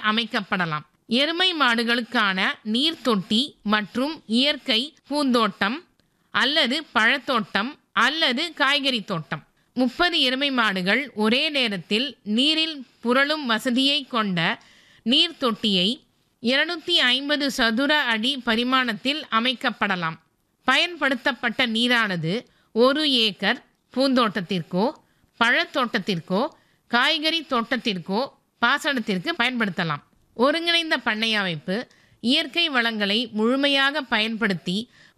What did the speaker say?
அமைக்கப்படலாம் எருமை மாடுகளுக்கான நீர் தொட்டி மற்றும் இயற்கை பூந்தோட்டம் அல்லது பழத்தோட்டம் அல்லது காய்கறி தோட்டம் முப்பது எருமை மாடுகள் ஒரே நேரத்தில் நீரில் புரளும் வசதியை கொண்ட நீர் தொட்டியை இருநூத்தி ஐம்பது சதுர அடி பரிமாணத்தில் அமைக்கப்படலாம் பயன்படுத்தப்பட்ட நீரானது ஒரு ஏக்கர் பூந்தோட்டத்திற்கோ பழத்தோட்டத்திற்கோ காய்கறி தோட்டத்திற்கோ பாசனத்திற்கு பயன்படுத்தலாம் ஒருங்கிணைந்த பண்ணை அமைப்பு இயற்கை வளங்களை முழுமையாக பயன்படுத்தி